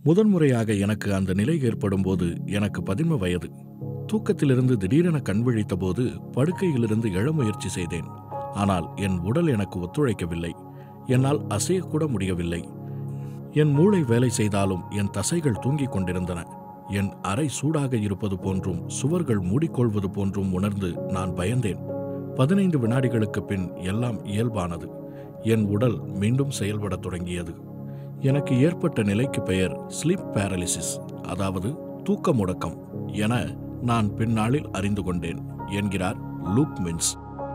முதன்முறையாக எனக்கு அந்த நிலை ஏற்படும் போது எனக்கு பதின்ம வயது தூக்கத்திலிருந்து திடீரென கண் விழித்தபோது படுக்கையிலிருந்து எழ முயற்சி செய்தேன் ஆனால் என் உடல் எனக்கு ஒத்துழைக்கவில்லை என்னால் அசையக்கூட முடியவில்லை என் மூளை வேலை செய்தாலும் என் தசைகள் தூங்கிக் கொண்டிருந்தன என் அறை சூடாக இருப்பது போன்றும் சுவர்கள் மூடிக்கொள்வது போன்றும் உணர்ந்து நான் பயந்தேன் பதினைந்து வினாடிகளுக்கு பின் எல்லாம் இயல்பானது என் உடல் மீண்டும் செயல்படத் தொடங்கியது எனக்கு ஏற்பட்ட நிலைக்கு பெயர் ஸ்லீப் பேரலிசிஸ் அதாவது தூக்க முடக்கம் என நான் பின்னாளில் அறிந்து கொண்டேன் என்கிறார் லூக் மின்ஸ்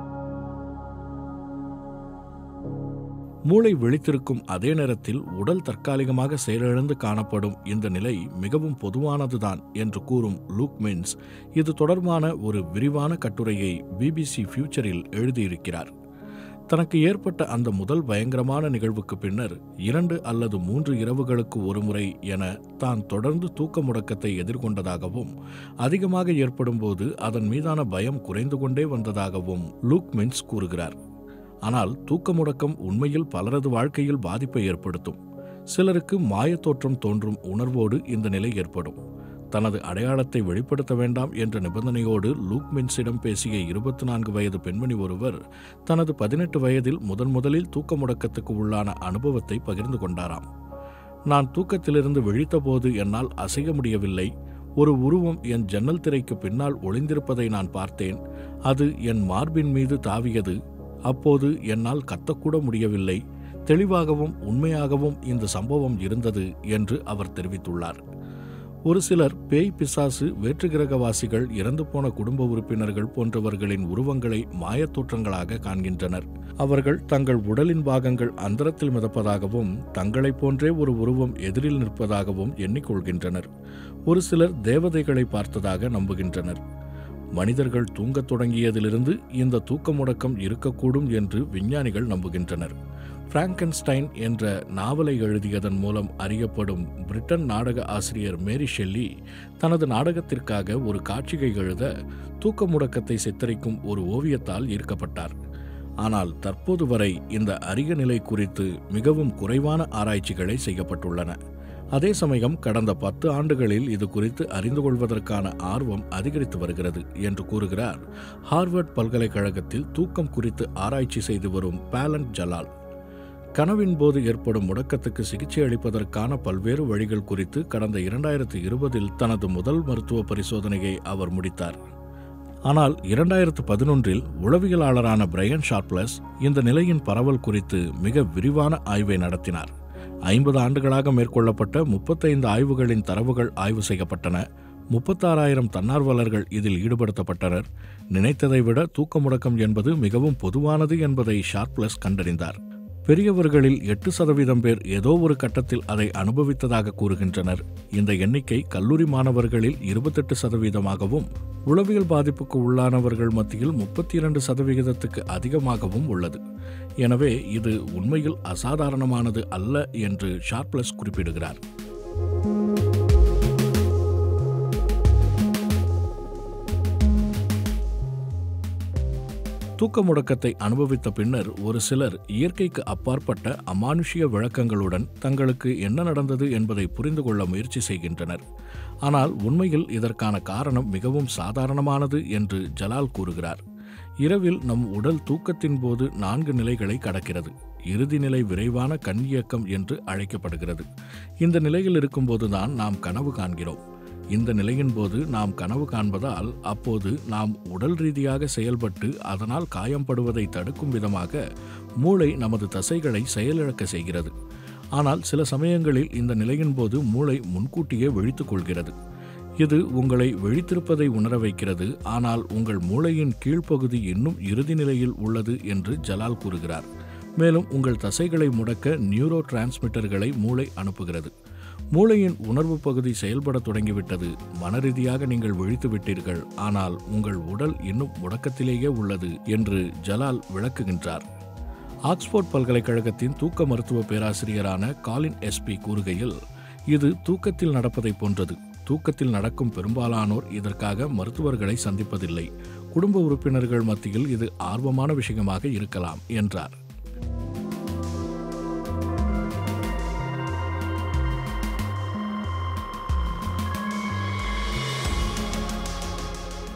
மூளை விழித்திருக்கும் அதே நேரத்தில் உடல் தற்காலிகமாக செயலிழந்து காணப்படும் இந்த நிலை மிகவும் பொதுவானதுதான் என்று கூறும் லூக் மின்ஸ் இது தொடர்பான ஒரு விரிவான கட்டுரையை பிபிசி ஃபியூச்சரில் எழுதியிருக்கிறார் தனக்கு ஏற்பட்ட அந்த முதல் பயங்கரமான நிகழ்வுக்கு பின்னர் இரண்டு அல்லது மூன்று இரவுகளுக்கு ஒருமுறை என தான் தொடர்ந்து தூக்க முடக்கத்தை எதிர்கொண்டதாகவும் அதிகமாக ஏற்படும்போது அதன் மீதான பயம் குறைந்து கொண்டே வந்ததாகவும் லூக் மின்ஸ் கூறுகிறார் ஆனால் தூக்க முடக்கம் உண்மையில் பலரது வாழ்க்கையில் பாதிப்பை ஏற்படுத்தும் சிலருக்கு மாயத்தோற்றம் தோன்றும் உணர்வோடு இந்த நிலை ஏற்படும் தனது அடையாளத்தை வெளிப்படுத்த வேண்டாம் என்ற நிபந்தனையோடு லூக் மின்ஸிடம் பேசிய இருபத்தி நான்கு வயது பெண்மணி ஒருவர் தனது பதினெட்டு வயதில் முதன் முதலில் தூக்க முடக்கத்துக்கு உள்ளான அனுபவத்தை பகிர்ந்து கொண்டாராம் நான் தூக்கத்திலிருந்து விழித்தபோது என்னால் அசைய முடியவில்லை ஒரு உருவம் என் ஜன்னல் திரைக்கு பின்னால் ஒளிந்திருப்பதை நான் பார்த்தேன் அது என் மார்பின் மீது தாவியது அப்போது என்னால் கத்தக்கூட முடியவில்லை தெளிவாகவும் உண்மையாகவும் இந்த சம்பவம் இருந்தது என்று அவர் தெரிவித்துள்ளார் ஒரு சிலர் பேய் பிசாசு வேற்றுகிரகவாசிகள் இறந்து போன குடும்ப உறுப்பினர்கள் போன்றவர்களின் உருவங்களை மாயத்தோற்றங்களாக காண்கின்றனர் அவர்கள் தங்கள் உடலின் பாகங்கள் அந்தரத்தில் மிதப்பதாகவும் தங்களைப் போன்றே ஒரு உருவம் எதிரில் நிற்பதாகவும் எண்ணிக்கொள்கின்றனர் ஒரு சிலர் தேவதைகளை பார்த்ததாக நம்புகின்றனர் மனிதர்கள் தூங்கத் தொடங்கியதிலிருந்து இந்த தூக்க முடக்கம் இருக்கக்கூடும் என்று விஞ்ஞானிகள் நம்புகின்றனர் பிராங்கன்ஸ்டைன் என்ற நாவலை எழுதியதன் மூலம் அறியப்படும் பிரிட்டன் நாடக ஆசிரியர் மேரி ஷெல்லி தனது நாடகத்திற்காக ஒரு காட்சிகை எழுத தூக்க முடக்கத்தை சித்தரிக்கும் ஒரு ஓவியத்தால் ஈர்க்கப்பட்டார் ஆனால் தற்போது வரை இந்த அரிய நிலை குறித்து மிகவும் குறைவான ஆராய்ச்சிகளே செய்யப்பட்டுள்ளன அதே சமயம் கடந்த பத்து ஆண்டுகளில் இது குறித்து அறிந்து கொள்வதற்கான ஆர்வம் அதிகரித்து வருகிறது என்று கூறுகிறார் ஹார்வர்ட் பல்கலைக்கழகத்தில் தூக்கம் குறித்து ஆராய்ச்சி செய்து வரும் பேலண்ட் ஜலால் கனவின் போது ஏற்படும் முடக்கத்துக்கு சிகிச்சை அளிப்பதற்கான பல்வேறு வழிகள் குறித்து கடந்த இரண்டாயிரத்து இருபதில் தனது முதல் மருத்துவ பரிசோதனையை அவர் முடித்தார் ஆனால் இரண்டாயிரத்து பதினொன்றில் உளவியலாளரான பிரையன் ஷார்ப்லஸ் இந்த நிலையின் பரவல் குறித்து மிக விரிவான ஆய்வை நடத்தினார் ஐம்பது ஆண்டுகளாக மேற்கொள்ளப்பட்ட முப்பத்தைந்து ஆய்வுகளின் தரவுகள் ஆய்வு செய்யப்பட்டன முப்பத்தாறாயிரம் தன்னார்வலர்கள் இதில் ஈடுபடுத்தப்பட்டனர் நினைத்ததை விட தூக்க முடக்கம் என்பது மிகவும் பொதுவானது என்பதை ஷார்ப்லஸ் கண்டறிந்தார் பெரியவர்களில் எட்டு சதவீதம் பேர் ஏதோ ஒரு கட்டத்தில் அதை அனுபவித்ததாக கூறுகின்றனர் இந்த எண்ணிக்கை கல்லூரி மாணவர்களில் இருபத்தெட்டு சதவீதமாகவும் உளவியல் பாதிப்புக்கு உள்ளானவர்கள் மத்தியில் முப்பத்தி இரண்டு சதவிகிதத்துக்கு அதிகமாகவும் உள்ளது எனவே இது உண்மையில் அசாதாரணமானது அல்ல என்று ஷார்ப்லஸ் குறிப்பிடுகிறார் தூக்க முடக்கத்தை அனுபவித்த பின்னர் ஒரு சிலர் இயற்கைக்கு அப்பாற்பட்ட அமானுஷ்ய விளக்கங்களுடன் தங்களுக்கு என்ன நடந்தது என்பதை புரிந்து கொள்ள முயற்சி செய்கின்றனர் ஆனால் உண்மையில் இதற்கான காரணம் மிகவும் சாதாரணமானது என்று ஜலால் கூறுகிறார் இரவில் நம் உடல் தூக்கத்தின் போது நான்கு நிலைகளை கடக்கிறது இறுதி நிலை விரைவான கண் இயக்கம் என்று அழைக்கப்படுகிறது இந்த நிலையில் இருக்கும்போதுதான் நாம் கனவு காண்கிறோம் இந்த நிலையின் போது நாம் கனவு காண்பதால் அப்போது நாம் உடல் ரீதியாக செயல்பட்டு அதனால் காயம்படுவதை தடுக்கும் விதமாக மூளை நமது தசைகளை செயலிழக்க செய்கிறது ஆனால் சில சமயங்களில் இந்த நிலையின் போது மூளை முன்கூட்டியே விழித்துக் கொள்கிறது இது உங்களை விழித்திருப்பதை உணர வைக்கிறது ஆனால் உங்கள் மூளையின் கீழ்ப்பகுதி இன்னும் இறுதி நிலையில் உள்ளது என்று ஜலால் கூறுகிறார் மேலும் உங்கள் தசைகளை முடக்க நியூரோ டிரான்ஸ்மிட்டர்களை மூளை அனுப்புகிறது மூளையின் உணர்வு பகுதி செயல்பட தொடங்கிவிட்டது மனரீதியாக நீங்கள் விழித்து விட்டீர்கள் ஆனால் உங்கள் உடல் இன்னும் முடக்கத்திலேயே உள்ளது என்று ஜலால் விளக்குகின்றார் ஆக்ஸ்போர்ட் பல்கலைக்கழகத்தின் தூக்க மருத்துவ பேராசிரியரான காலின் எஸ்பி கூறுகையில் இது தூக்கத்தில் நடப்பதை போன்றது தூக்கத்தில் நடக்கும் பெரும்பாலானோர் இதற்காக மருத்துவர்களை சந்திப்பதில்லை குடும்ப உறுப்பினர்கள் மத்தியில் இது ஆர்வமான விஷயமாக இருக்கலாம் என்றார்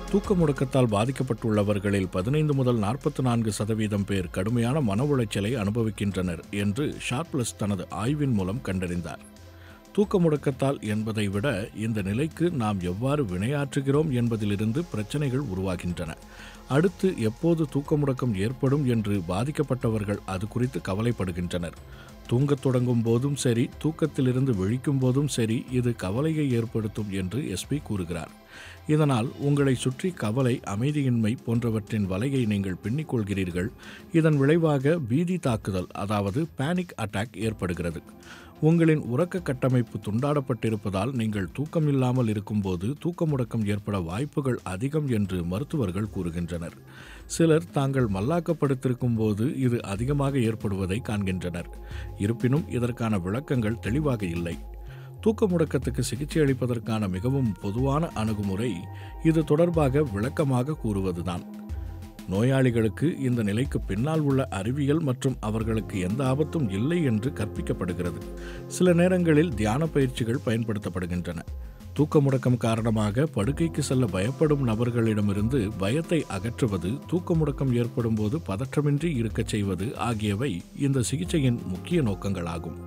தூக்க முடக்கத்தால் பாதிக்கப்பட்டுள்ளவர்களில் பதினைந்து முதல் நாற்பத்தி நான்கு சதவீதம் பேர் கடுமையான மன உளைச்சலை அனுபவிக்கின்றனர் என்று ஷார்ப்லஸ் தனது ஆய்வின் மூலம் கண்டறிந்தார் தூக்க முடக்கத்தால் என்பதை விட இந்த நிலைக்கு நாம் எவ்வாறு வினையாற்றுகிறோம் என்பதிலிருந்து பிரச்சனைகள் உருவாகின்றன அடுத்து எப்போது தூக்க முடக்கம் ஏற்படும் என்று பாதிக்கப்பட்டவர்கள் அது குறித்து கவலைப்படுகின்றனர் தூங்கத் தொடங்கும் போதும் சரி தூக்கத்திலிருந்து விழிக்கும் போதும் சரி இது கவலையை ஏற்படுத்தும் என்று எஸ்பி கூறுகிறார் இதனால் உங்களை சுற்றி கவலை அமைதியின்மை போன்றவற்றின் வலையை நீங்கள் பின்னிக்கொள்கிறீர்கள் இதன் விளைவாக பீதி தாக்குதல் அதாவது பேனிக் அட்டாக் ஏற்படுகிறது உங்களின் உறக்க கட்டமைப்பு துண்டாடப்பட்டிருப்பதால் நீங்கள் தூக்கம் இல்லாமல் இருக்கும்போது தூக்க முடக்கம் ஏற்பட வாய்ப்புகள் அதிகம் என்று மருத்துவர்கள் கூறுகின்றனர் சிலர் தாங்கள் மல்லாக்கப்படுத்திருக்கும் போது இது அதிகமாக ஏற்படுவதை காண்கின்றனர் இருப்பினும் இதற்கான விளக்கங்கள் தெளிவாக இல்லை தூக்க முடக்கத்துக்கு சிகிச்சை அளிப்பதற்கான மிகவும் பொதுவான அணுகுமுறை இது தொடர்பாக விளக்கமாக கூறுவதுதான் நோயாளிகளுக்கு இந்த நிலைக்கு பின்னால் உள்ள அறிவியல் மற்றும் அவர்களுக்கு எந்த ஆபத்தும் இல்லை என்று கற்பிக்கப்படுகிறது சில நேரங்களில் தியான பயிற்சிகள் பயன்படுத்தப்படுகின்றன தூக்க முடக்கம் காரணமாக படுக்கைக்கு செல்ல பயப்படும் நபர்களிடமிருந்து பயத்தை அகற்றுவது தூக்க முடக்கம் ஏற்படும் போது பதற்றமின்றி இருக்கச் செய்வது ஆகியவை இந்த சிகிச்சையின் முக்கிய நோக்கங்களாகும்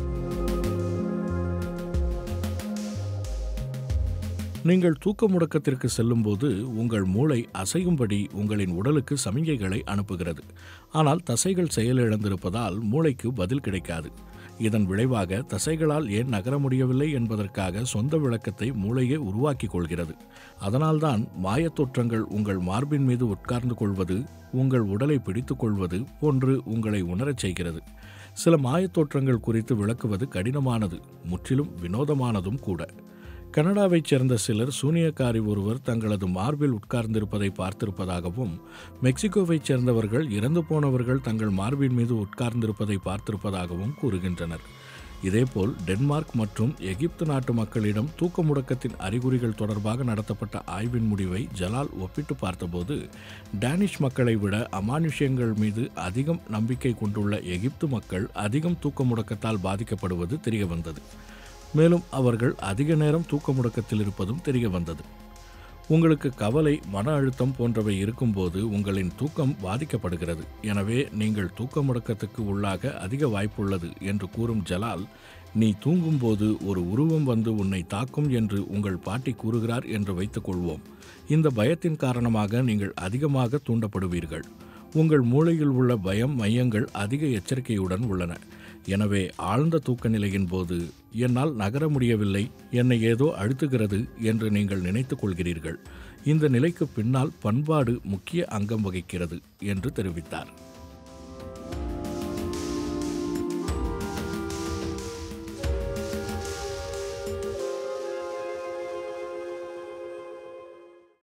நீங்கள் தூக்க முடக்கத்திற்கு செல்லும்போது உங்கள் மூளை அசையும்படி உங்களின் உடலுக்கு சமிகைகளை அனுப்புகிறது ஆனால் தசைகள் செயலிழந்திருப்பதால் மூளைக்கு பதில் கிடைக்காது இதன் விளைவாக தசைகளால் ஏன் நகர முடியவில்லை என்பதற்காக சொந்த விளக்கத்தை மூளையே உருவாக்கிக் கொள்கிறது அதனால்தான் மாயத் தோற்றங்கள் உங்கள் மார்பின் மீது உட்கார்ந்து கொள்வது உங்கள் உடலை பிடித்துக் கொள்வது போன்று உங்களை உணரச் செய்கிறது சில மாயத் தோற்றங்கள் குறித்து விளக்குவது கடினமானது முற்றிலும் வினோதமானதும் கூட கனடாவைச் சேர்ந்த சிலர் சூனியக்காரி ஒருவர் தங்களது மார்பில் உட்கார்ந்திருப்பதை பார்த்திருப்பதாகவும் மெக்சிகோவைச் சேர்ந்தவர்கள் இறந்து போனவர்கள் தங்கள் மார்பின் மீது உட்கார்ந்திருப்பதை பார்த்திருப்பதாகவும் கூறுகின்றனர் இதேபோல் டென்மார்க் மற்றும் எகிப்து நாட்டு மக்களிடம் தூக்க முடக்கத்தின் அறிகுறிகள் தொடர்பாக நடத்தப்பட்ட ஆய்வின் முடிவை ஜலால் ஒப்பிட்டு பார்த்தபோது டேனிஷ் மக்களை விட அமானுஷ்யங்கள் மீது அதிகம் நம்பிக்கை கொண்டுள்ள எகிப்து மக்கள் அதிகம் தூக்க முடக்கத்தால் பாதிக்கப்படுவது தெரியவந்தது மேலும் அவர்கள் அதிக நேரம் தூக்க முடக்கத்தில் இருப்பதும் தெரிய வந்தது உங்களுக்கு கவலை மன அழுத்தம் போன்றவை இருக்கும்போது உங்களின் தூக்கம் பாதிக்கப்படுகிறது எனவே நீங்கள் தூக்க முடக்கத்துக்கு உள்ளாக அதிக வாய்ப்புள்ளது என்று கூறும் ஜலால் நீ தூங்கும்போது ஒரு உருவம் வந்து உன்னை தாக்கும் என்று உங்கள் பாட்டி கூறுகிறார் என்று வைத்துக்கொள்வோம் இந்த பயத்தின் காரணமாக நீங்கள் அதிகமாக தூண்டப்படுவீர்கள் உங்கள் மூளையில் உள்ள பயம் மையங்கள் அதிக எச்சரிக்கையுடன் உள்ளன எனவே ஆழ்ந்த தூக்க நிலையின் போது என்னால் நகர முடியவில்லை என்னை ஏதோ அழுத்துகிறது என்று நீங்கள் நினைத்துக் கொள்கிறீர்கள் இந்த நிலைக்கு பின்னால் பண்பாடு முக்கிய அங்கம் வகிக்கிறது என்று தெரிவித்தார்